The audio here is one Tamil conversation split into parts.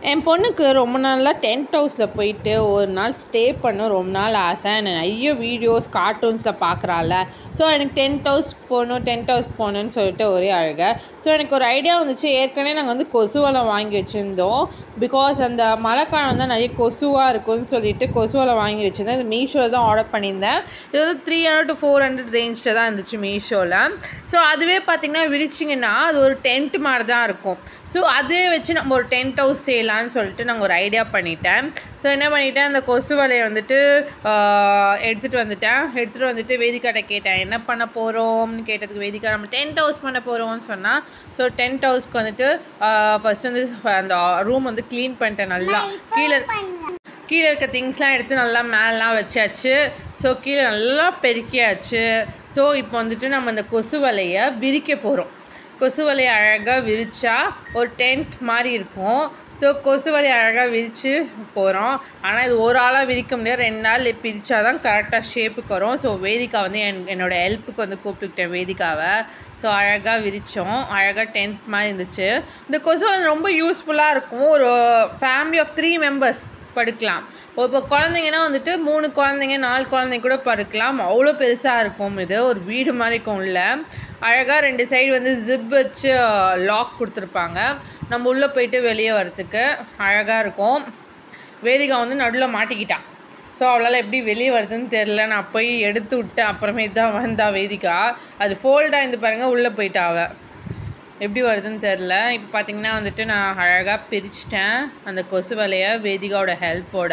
என் பொண்ணுக்கு ரொம்ப நாளாக டென்ட் ஹவுஸில் போயிட்டு ஒரு நாள் ஸ்டே பண்ண ரொம்ப நாள் ஆசை நான் நிறைய வீடியோஸ் கார்ட்டூன்ஸில் பார்க்குறாள் ஸோ எனக்கு டென்ட் ஹவுஸ் போகணும் டென்ட் ஹவுஸ் போகணுன்னு சொல்லிட்டு ஒரே அழுக ஸோ எனக்கு ஒரு ஐடியா வந்துச்சு ஏற்கனவே நாங்கள் வந்து கொசு வலை வாங்கி வச்சுருந்தோம் பிகாஸ் அந்த மழைக்காலம் வந்து நிறைய கொசுவாக இருக்கும்னு சொல்லிட்டு கொசு வலை வாங்கி வச்சுருந்தேன் இது மீஷோவில் தான் ஆர்டர் பண்ணியிருந்தேன் இது வந்து three hundred to four hundred ரேஞ்சில் தான் இருந்துச்சு மீஷோவில் ஸோ அதுவே பார்த்திங்கன்னா விரிச்சிங்கன்னா அது ஒரு டென்ட் மாதிரி தான் இருக்கும் ஸோ அதே வச்சு நம்ம ஒரு டென்ட் ஹவுஸ் செய்யலான்னு சொல்லிட்டு நாங்கள் ஒரு ஐடியா பண்ணிட்டேன் ஸோ என்ன பண்ணிட்டேன் அந்த கொசு வலையை வந்துட்டு எடுத்துகிட்டு வந்துட்டேன் எடுத்துகிட்டு வந்துட்டு வேதிக்காட்ட கேட்டேன் என்ன பண்ண போகிறோம்னு கேட்டதுக்கு வேதிக்கா நம்ம டென்ட் ஹவுஸ் பண்ண போகிறோம்னு சொன்னால் ஸோ டென்ட் ஹவுஸ்க்கு வந்துட்டு ஃபஸ்ட் வந்து அந்த ரூம் வந்து க்ளீன் பண்ணிட்டேன் நல்லா கீழே கீழே இருக்க திங்ஸ்லாம் எடுத்து நல்லா மேலாம் வச்சாச்சு ஸோ கீழே நல்லா பெருக்கியாச்சு ஸோ இப்போ வந்துட்டு நம்ம இந்த கொசு வலையை விரிக்க போகிறோம் கொசு வலையை அழகாக விரிச்சா ஒரு டென்ட் மாதிரி இருக்கும் ஸோ கொசு வலையை அழகாக விரித்து போகிறோம் ஆனால் இது ஒரு ஆளாக விரிக்க முடியாது ரெண்டு நாள் பிரித்தா தான் கரெக்டாக ஷேப்புக்கு வரும் ஸோ வேதிகா வந்து என் என்னோடய ஹெல்ப்புக்கு வந்து கூப்பிட்டுக்கிட்டேன் வேதிகாவை ஸோ அழகாக விரித்தோம் அழகாக டென்ட் மாதிரி இருந்துச்சு இந்த கொசு வலை ரொம்ப யூஸ்ஃபுல்லாக இருக்கும் ஒரு ஃபேமிலி ஆஃப் த்ரீ மெம்பர்ஸ் படுக்கலாம் இப்போ குழந்தைங்கன்னா வந்துட்டு மூணு குழந்தைங்க நாலு குழந்தைங்க கூட படுக்கலாம் அவ்வளோ பெருசாக இருக்கும் இது ஒரு வீடு மாதிரி இருக்கும் உள்ள அழகாக ரெண்டு சைடு வந்து ஜிப் வச்சு லாக் கொடுத்துருப்பாங்க நம்ம உள்ளே போயிட்டு வெளியே வரத்துக்கு அழகாக இருக்கும் வேதிகா வந்து நடுவில் மாட்டிக்கிட்டான் ஸோ அவளால் எப்படி வெளியே வருதுன்னு தெரில நான் போய் எடுத்து விட்டேன் அப்புறமே தான் வந்தா வேதிகா அது ஃபோல்டாக இருந்து பாருங்கள் உள்ளே போயிட்டா அவள் எப்படி வருதுன்னு தெரில இப்போ பார்த்தீங்கன்னா வந்துட்டு நான் அழகாக பிரிச்சிட்டேன் அந்த கொசு வலையை வேதிகாவோட ஹெல்ப்போட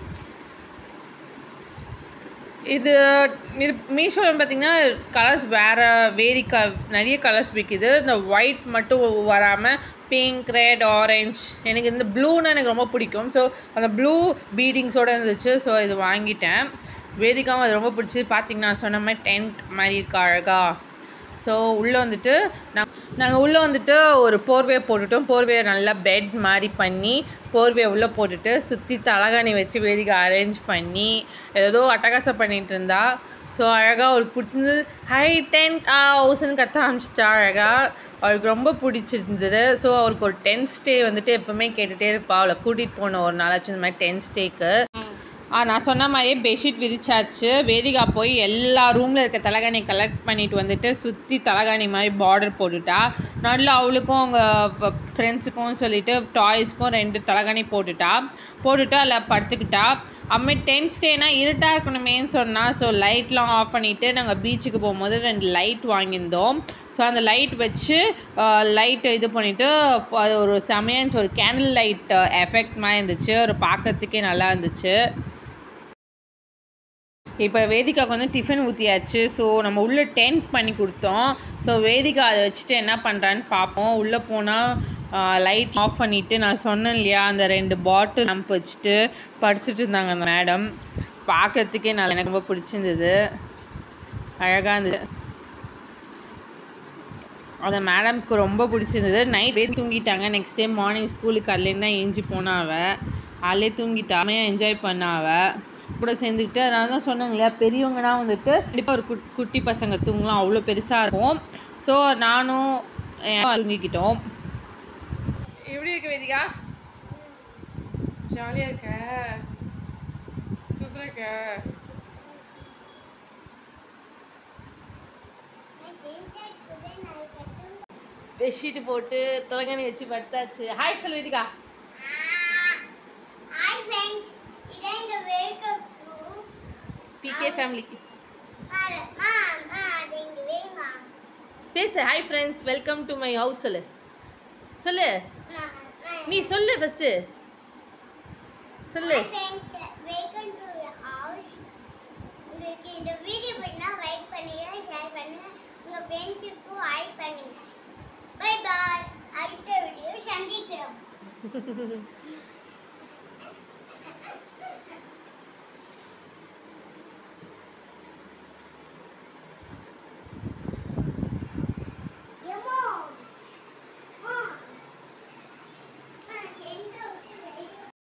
இது இது மீஷோவில் பார்த்தீங்கன்னா கலர்ஸ் வேறு வேரி க நிறைய கலர்ஸ் விற்கிது இந்த ஒயிட் மட்டும் வராமல் பிங்க் ரெட் ஆரஞ்ச் எனக்கு இந்த ப்ளூன்னு எனக்கு ரொம்ப பிடிக்கும் ஸோ அந்த ப்ளூ பீடிங்ஸோடு இருந்துச்சு ஸோ இது வாங்கிட்டேன் வேதிகாவும் அது ரொம்ப பிடிச்சி பார்த்தீங்கன்னா சொன்ன மாதிரி டென்ட் மாதிரி இருக்கா அழகாக ஸோ உள்ளே வந்துட்டு நான் நாங்கள் உள்ளே வந்துட்டு ஒரு போர்வையை போட்டுட்டோம் போர்வையை நல்லா பெட் மாதிரி பண்ணி போர்வையை உள்ளே போட்டுட்டு சுற்றி தலகாணி வச்சு வேதிகை அரேஞ்ச் பண்ணி ஏதோ அட்டகாசம் பண்ணிகிட்டு இருந்தா ஸோ அழகாக அவளுக்கு பிடிச்சிருந்தது ஹை டென்ட் ஹவுஸ்ன்னு கத்த ஆரம்பிச்சிட்டா அழகாக அவளுக்கு ரொம்ப பிடிச்சிருந்தது ஸோ அவளுக்கு ஒரு டென்த் ஸ்டே வந்துட்டு எப்போவுமே கேட்டுகிட்டே இருப்பாள் அவளை கூட்டிகிட்டு போன ஒரு நாளாச்சும் இந்த மாதிரி டென்த் ஸ்டேக்கு ஆ நான் சொன்ன மாதிரியே பெட்ஷீட் விரிச்சாச்சு வேதிகா போய் எல்லா ரூமில் இருக்க தலகாணி கலெக்ட் பண்ணிட்டு வந்துட்டு சுற்றி தலகாணி மாதிரி பார்டர் போட்டுட்டா நடுவில் அவளுக்கும் அவங்க ஃப்ரெண்ட்ஸுக்கும் சொல்லிட்டு டாய்ஸ்க்கும் ரெண்டு தலகாணி போட்டுட்டா போட்டுட்டு அதில் படுத்துக்கிட்டா அம்மே டென்த் ஸ்டேனா இருட்டாக இருக்கணுமேன்னு சொன்னால் ஸோ லைட்லாம் ஆஃப் பண்ணிவிட்டு நாங்கள் பீச்சுக்கு போகும்போது ரெண்டு லைட் வாங்கியிருந்தோம் ஸோ அந்த லைட் வச்சு லைட் இது பண்ணிவிட்டு அது ஒரு செமையாச்சு ஒரு கேண்டில் லைட் எஃபெக்ட் மாதிரி இருந்துச்சு ஒரு பார்க்கறதுக்கே நல்லா இருந்துச்சு இப்போ வேதிகாவுக்கு வந்து டிஃபன் ஊற்றியாச்சு ஸோ நம்ம உள்ளே டென்ட் பண்ணி கொடுத்தோம் ஸோ வேதிகா அதை வச்சுட்டு என்ன பண்ணுறான்னு பார்ப்போம் உள்ளே போனால் லைட் ஆஃப் பண்ணிவிட்டு நான் சொன்னேன் இல்லையா அந்த ரெண்டு பாட்டில் நம்ப வச்சுட்டு படுத்துட்டு இருந்தாங்க அந்த மேடம் பார்க்குறதுக்கே நல்லா எனக்கு ரொம்ப பிடிச்சிருந்தது அழகாக இருந்தது அந்த மேடம்க்கு ரொம்ப பிடிச்சிருந்தது நைட் வேறு தூங்கிட்டாங்க நெக்ஸ்ட் டே மார்னிங் ஸ்கூலுக்கு அதுலேருந்து தான் எஞ்சி போனா அவள் அதிலே தூங்கிட்டா செம்மையாக என்ஜாய் பண்ணா அவள் கூட சேர்ந்துக்கிட்டு அதனால தான் சொன்னாங்க இல்லையா பெரியவங்கன்னா வந்துட்டு கண்டிப்பாக ஒரு குட் குட்டி பசங்க தூங்கலாம் அவ்வளோ பெருசாக இருக்கும் ஸோ நானும் தூங்கிக்கிட்டோம் எப்படி இருக்கு வேதிகா ஜாலியாக இருக்க சூப்பராக இருக்க பெட்ஷீட்டு போட்டு தலைகாணி வச்சு படுத்தாச்சு ஹாய் சொல்லு வேதிகா ஹாய் ஃப்ரெண்ட்ஸ் இதான் இந்த வேக்கப் பிகே ஃபேமிலிக்கு மா மா அது இங்க வேமா பேசு hi friends welcome to my house சொல்லு சொல்லு நீ சொல்லு ஃபஸ்ட்டு சொல்லு ஃப்ரெண்ட்ஸ் வெல்கம் டு ஹவுஸ் உங்களுக்கு இந்த வீடியோ பிடிச்சா லைக் பண்ணுங்க ஷேர் பண்ணுங்க உங்க ஃப்ரெண்ட்ஸுக்கும் ஹாய் பண்ணுங்க பை பாய் அடுத்த வீடியோ சந்திக்கிறோம்